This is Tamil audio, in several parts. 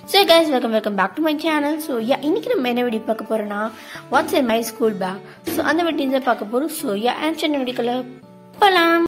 so guys welcome welcome back to my channel so yeah இன்னைக்கு நம்ம என்ன வீடியோ பார்க்க போறோம்னா what's in my school bag so அந்த வீடியோ தான் பார்க்க போறோம் ஸோ யா ஆன்சர் வீடியோக்குள்ள போகலாம்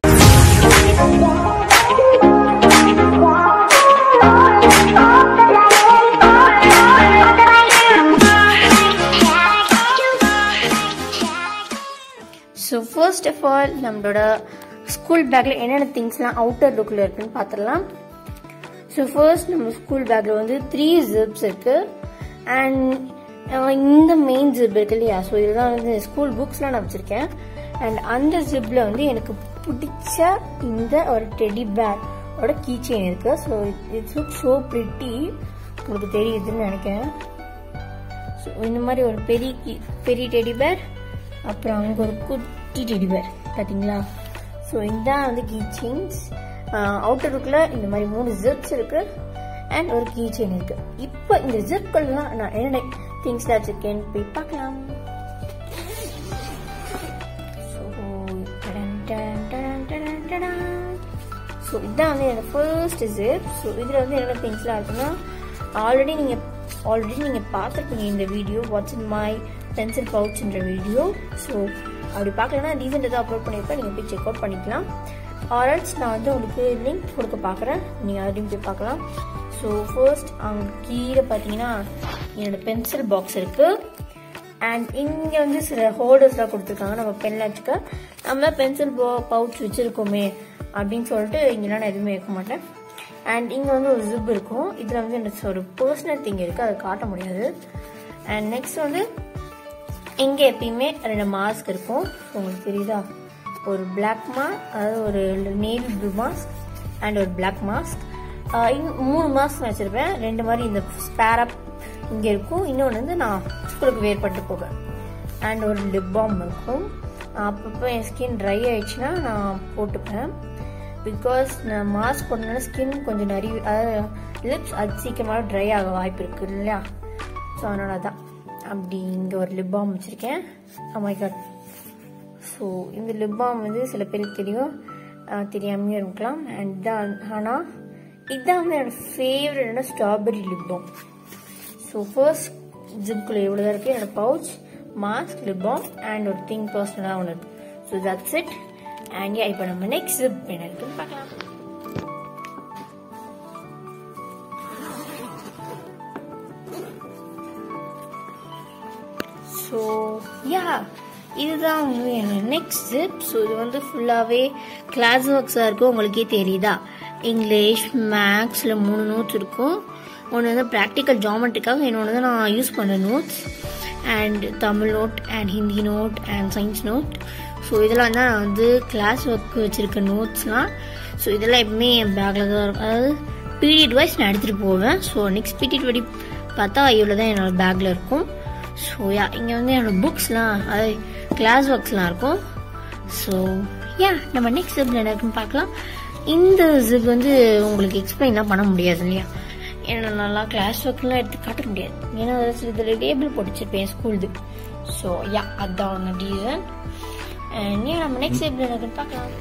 ஸோ ஃபர்ஸ்ட் ஆஃப் ஆல் நம்மளோட ஸ்கூல் பேக்ல என்னென்ன திங்ஸ்லாம் அவுட்டர் லுக்கில் இருக்குன்னு பார்த்துடலாம் ஸோ ஃபர்ஸ்ட் நம்ம ஸ்கூல் பேக்ல வந்து த்ரீ ஜிப்ஸ் இருக்கு அண்ட் இந்த மெயின் ஜிப் இருக்கு இல்லையா ஸோ இதுதான் வந்து ஸ்கூல் புக்ஸ்லாம் நான் வச்சிருக்கேன் அண்ட் அந்த ஜிப்ல வந்து எனக்கு பிடிச்ச இந்த ஒரு டெடி பேரோட கீ செயின் இருக்கு so it's look so pretty உங்களுக்கு தெரியுதுன்னு நினைக்கிறேன் ஸோ இந்த மாதிரி ஒரு பெரிய key- பெரிய டெடி பேர் அப்புறம் அங்கே ஒரு குட்டி டெடி பேர் பார்த்தீங்களா ஸோ இதான் வந்து கீ செயின்ஸ் அவுட்டர் லுக்கில் இந்த மாதிரி மூணு ஜிப்ஸ் இருக்கு அண்ட் ஒரு கீ செயின் இருக்கு இப்போ இந்த ஜிப்கள்லாம் நான் என்னென்ன திங்ஸ்லாம் வச்சிருக்கேன்னு போய் பார்க்கலாம் ஸோ ஸோ இதான் வந்து என்னோட ஃபர்ஸ்ட் ஜிப் ஸோ இதில் வந்து என்னென்ன திங்ஸ்லாம் இருக்குன்னா ஆல்ரெடி நீங்கள் ஆல்ரெடி நீங்கள் பார்த்துருப்பீங்க இந்த video what's in my pencil பவுச்ன்ற வீடியோ ஸோ அப்படி பார்க்கலன்னா ரீசெண்டாக தான் அப்லோட் பண்ணியிருப்பேன் நீங்கள் போய் செக் அவுட் பண்ணிக்கலாம் ஆரல்ஸ் நான் வந்து உங்களுக்கு லிங்க் கொடுக்க பார்க்குறேன் நீங்கள் அதையும் போய் பார்க்கலாம் ஸோ ஃபர்ஸ்ட் அங்கே கீழே பார்த்தீங்கன்னா என்னோட பென்சில் பாக்ஸ் இருக்குது அண்ட் இங்கே வந்து சில ஹோல்டர்ஸ்லாம் கொடுத்துருக்காங்க நம்ம பென்ல வச்சுக்க நம்ம பென்சில் பவுச் வச்சுருக்கோமே அப்படின்னு சொல்லிட்டு இங்கெல்லாம் நான் எதுவுமே வைக்க மாட்டேன் அண்ட் இங்கே வந்து ஒரு ஜிப் இருக்கும் இதில் வந்து எனக்கு ஒரு பர்சனல் திங் இருக்குது அதை காட்ட முடியாது அண்ட் நெக்ஸ்ட் வந்து இங்கே எப்பயுமே ரெண்டு மாஸ்க் இருக்கும் உங்களுக்கு தெரியுதா ஒரு பிளாக் மா அதாவது ஒரு நேவி ப்ளூ மாஸ்க் அண்ட் ஒரு பிளாக் மாஸ்க் மூணு மாஸ்க் நான் வச்சிருப்பேன் ரெண்டு மாதிரி இந்த ஸ்பேரப் இங்கே இருக்கும் இன்னொன்று வந்து நான் ஸ்கூலுக்கு வேர் பண்ணிட்டு போவேன் அண்ட் ஒரு லிப் பாம் இருக்கும் அப்பப்போ என் ஸ்கின் ட்ரை ஆயிடுச்சுன்னா நான் போட்டுப்பேன் பிகாஸ் நான் மாஸ்க் போட்டனால ஸ்கின் கொஞ்சம் நிறைய அதாவது லிப்ஸ் அது சீக்கிரமாக ட்ரை ஆக வாய்ப்பு இருக்கு இல்லையா ஸோ அதனால தான் அப்படி இங்கே ஒரு லிப் பாம் வச்சுருக்கேன் அம்மை காட் ஸோ இந்த லிப் பாம் வந்து சில பேருக்கு தெரியும் ஆஹ் தெரியாமையும் இருக்கலாம் அண்ட் தான் ஆனால் இதுதான் வந்து என்னோட ஃபேவரட்டான strawberry lip balm so first ஜிப்குள்ளே எவ்வளோ தான் இருக்குது என்னோட pouch mask lip balm and ஒரு திங் பர்சனலாக ஒன்று இருக்கு so that's it and yeah இப்போ நம்ம நெக்ஸ்ட் ஜிப் என்ன இருக்குன்னு பார்க்கலாம் ஸோ யா இதுதான் வந்து என்னோட நெக்ஸ்ட் ஜிப் ஸோ இது வந்து ஃபுல்லாகவே கிளாஸ் ஒர்க்ஸாக இருக்கும் உங்களுக்கே தெரியுதா இங்கிலீஷ் மேக்ஸில் மூணு நோட்ஸ் இருக்கும் ஒன்று வந்து ப்ராக்டிக்கல் ஜாமெட்ரிக்காக இன்னொன்று வந்து நான் யூஸ் பண்ண notes and Tamil note and Hindi note and science note so இதெல்லாம் தான் நான் வந்து கிளாஸ் ஒர்க் வச்சுருக்க நோட்ஸ்லாம் ஸோ இதெல்லாம் எப்பவுமே என் பேக்கில் தான் இருக்கும் அதாவது பீரியட் வைஸ் நான் எடுத்துகிட்டு போவேன் ஸோ நெக்ஸ்ட் பீரியட் படி பார்த்தா இவ்வளோ தான் என்னோட பேக்கில் இருக்கும் ஸோ யா இங்கே வந்து என்னோட புக்ஸ்லாம் அதாவது கிளாஸ் ஒர்க்ஸ்லாம் இருக்கும் ஸோ யா நம்ம நெக்ஸ்ட் ஜிப்பில் என்ன இருக்குன்னு பார்க்கலாம் இந்த ஜிப் வந்து உங்களுக்கு எக்ஸ்பிளைன்லாம் பண்ண முடியாது இல்லையா ஏன்னா நல்லா கிளாஸ் ஒர்க்லாம் எடுத்து காட்ட முடியாது ஏன்னா இதில் லேபிள் போட்டுச்சிருப்பேன் ஸ்கூல்து ஸோ யா அதான் ஒன்று ரீசன் அண்ட் ஏன் நம்ம நெக்ஸ்ட் ஜிப்பில் என்ன இருக்குன்னு பார்க்கலாம்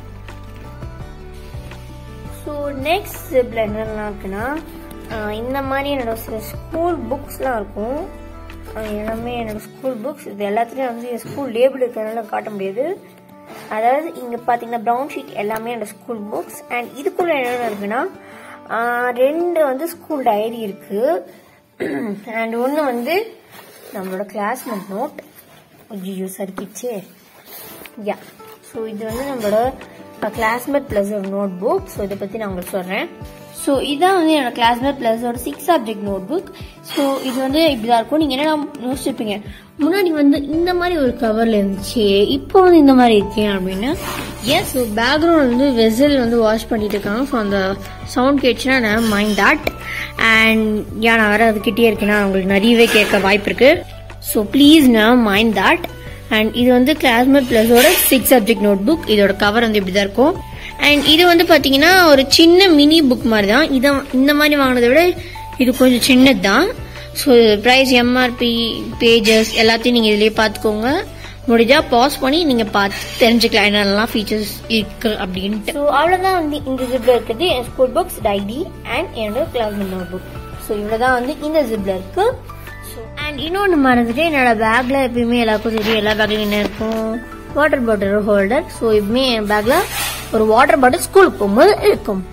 ஸோ நெக்ஸ்ட் ஜிப்பில் என்னெல்லாம் இருக்குன்னா ஆஹ் இந்த மாதிரி என்னோட சில ஸ்கூல் புக்ஸ்லாம் இருக்கும் ஆஹ் எல்லாமே என்னோட ஸ்கூல் புக்ஸ் இது எல்லாத்துலேயும் வந்து என் ஸ்கூல் லேபிள் இருக்கிறதுனால காட்ட முடியாது அதாவது இங்கே பார்த்தீங்கன்னா ப்ரௌன் ஷீட் எல்லாமே என்னோட ஸ்கூல் புக்ஸ் அண்ட் இதுக்குள்ளே என்னென்ன இருக்குன்னா ஆஹ் ரெண்டு வந்து ஸ்கூல் டைரி இருக்கு அண்ட் ஒன்று வந்து நம்மளோட கிளாஸ்மேட் நோட் ஐயோ சறுக்கிச்சே யா ஸோ இது வந்து நம்மளோட கிளாஸ்மேட் ப்ளஸ் ஒரு நோட் புக் ஸோ இதை பற்றி நான் உங்களுக்கு சொல்கிறேன் ஸோ இதான் வந்து என்னோட கிளாஸ்மேட் ப்ளஸ் ஒரு six subject notebook so இது வந்து இப்படிதான் இருக்கும் நீங்கள் என்ன யோசிச்சிருப்பீங்க முன்னாடி வந்து இந்த மாதிரி ஒரு கவரில் இருந்துச்சு இப்போ வந்து இந்த மாதிரி இருக்கேன் அப்படின்னு எஸ் ஸோ பேக்ரவுண்ட் வந்து வெசல் வந்து வாஷ் பண்ணிட்டு இருக்காங்க ஸோ அந்த சவுண்ட் கேட்டுச்சுன்னா நான் மைண்ட் தட் அண்ட் ஏன் நான் வேற அதுக்கிட்டே இருக்கேன்னா உங்களுக்கு நிறையவே கேட்க வாய்ப்பு இருக்கு ஸோ ப்ளீஸ் நான் மைண்ட் தட் அண்ட் இது வந்து கிளாஸ்மேட் பிளஸோட சிக்ஸ் சப்ஜெக்ட் நோட் புக் இதோட கவர் வந்து இப்படி தான் இருக்கும் அண்ட் இது வந்து பார்த்தீங்கன்னா ஒரு சின்ன மினி புக் மாதிரி தான் இதை இந்த மாதிரி வாங்கினதை விட இது கொஞ்சம் சின்னது தான் ஸோ ப்ரைஸ் எம்ஆர்பி பேஜஸ் எல்லாத்தையும் நீங்கள் இதிலேயே பார்த்துக்கோங்க முடிஞ்சா பாஸ் பண்ணி நீங்கள் பார்த்து தெரிஞ்சுக்கலாம் என்னென்னலாம் ஃபீச்சர்ஸ் இருக்கு அப்படின்ட்டு ஸோ அவ்வளோதான் வந்து இந்த ஜிப்பில் இருக்குது என் ஸ்கூல் புக்ஸ் டைரி அண்ட் என்னோட கிளாஸ்மேட் நோட் புக் ஸோ இவ்வளோதான் வந்து இந்த ஜிப்பில் இருக்கு ஸோ அண்ட் இன்னொன்று மறந்துட்டு என்னோட பேக்கில் எப்பயுமே எல்லாருக்கும் தெரியும் எல்லா பேக்லையும் என்ன இருக்கும் வாட்டர் பாட்டில் ஹோல்டர் ஸோ எப்பவுமே என் பேக்கில் ஒரு வாட்டர் பாட்டில் ஸ்கூலுக்கு போகும்போது இருக்கும்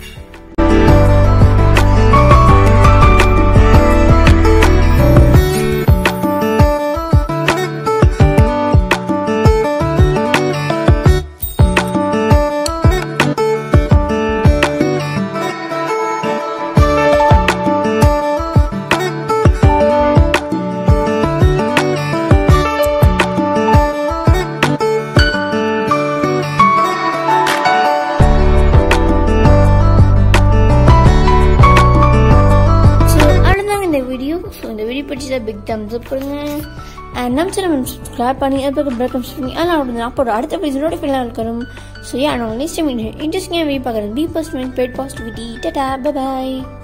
ஸோ அவ்வளோதாங்க இந்த வீடியோ ஸோ இந்த வீடியோ பிடிச்சதா பிக் தம்ஸ் அப் கொடுங்க அண்ட் நம்ம சேனல் சப்ஸ்கிரைப் பண்ணி அதுக்கு பிரேக் பண்ணி அதெல்லாம் அப்படி நான் போடுற அடுத்த பேஜ் நோட்டிஃபிகேஷன் இருக்கணும் ஸோ யா நான் நெக்ஸ்ட் டைம் இன்ட்ரெஸ்டிங்காக வீடியோ பார்க்குறேன் பி பாசிட்டிவ் பெட் பாசிட்டிவிட்டி டட்டா பை